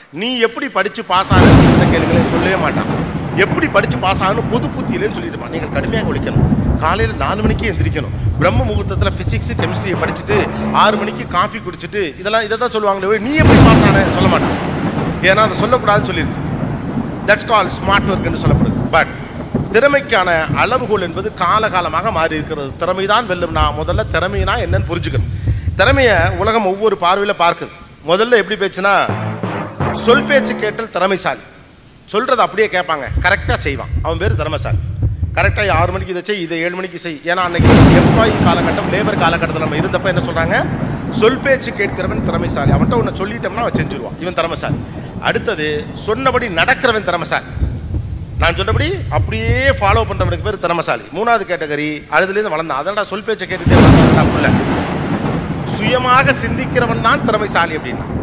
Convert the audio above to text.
நீ எப்படி படிச்சு பாஸ் ஆன கேளுங்களே சொல்லவே மாட்டான் எப்படி படிச்சு பாஸ் ஆகணும் பொது புத்தியிலேன்னு சொல்லிடுவான் நீங்கள் கடுமையாக ஒழிக்கணும் காலையில் நாலு மணிக்கு எந்திரிக்கணும் பிரம்ம முகூர்த்தத்தில் ஃபிசிக்ஸ் கெமிஸ்ட்ரியை படிச்சுட்டு ஆறு மணிக்கு காஃபி குடிச்சிட்டு இதெல்லாம் இதை தான் சொல்லுவாங்களே ஒழிய, நீ எப்படி பாஸ் ஆன சொல்ல மாட்டான் ஏன்னா அதை சொல்லக்கூடாதுன்னு சொல்லியிருக்கு தட்ஸ் கால் ஸ்மார்ட் ஒர்க் என்று சொல்லப்படுது பட் திறமைக்கான அளவுகோல் என்பது காலகாலமாக மாறி இருக்கிறது திறமைதான் வெல்லும் நான் முதல்ல திறமைனா என்னன்னு புரிஞ்சுக்கணும் திறமையை உலகம் ஒவ்வொரு பார்வையில் பார்க்குது முதல்ல எப்படி பேச்சுன்னா சொல் பேச்சு கேட்டல் திறமைசாலி சொல்றதை அப்படியே கேட்பாங்க கரெக்டாக செய்வான் அவன் பேர் திறமைசாலி கரெக்டாக ஆறு மணிக்கு இதை செய் இதை ஏழு மணிக்கு செய் ஏன்னா அன்னைக்கு எம்ப்ளாயி காலகட்டம் லேபர் காலகட்டத்தில் நம்ம இருந்தப்ப என்ன சொல்றாங்க சொல் பேச்சு கேட்கிறவன் திறமைசாலி அவன்கிட்ட ஒன்று சொல்லிட்டோம்னா அவன் செஞ்சுருவான் இவன் திறமைசாலி அடுத்தது சொன்னபடி நடக்கிறவன் திறமைசாலி நான் சொன்னபடி அப்படியே ஃபாலோ பண்றவனுக்கு பேர் திறமைசாலி மூணாவது கேட்டகரி அதுலேருந்து வளர்ந்தான் அதனடா சொல் பேச்சை கேட்டுட்டே வளர்ந்தான்டா புள்ள சுயமாக சிந்திக்கிறவன் தான் திறமைசாலி அப்படின்னா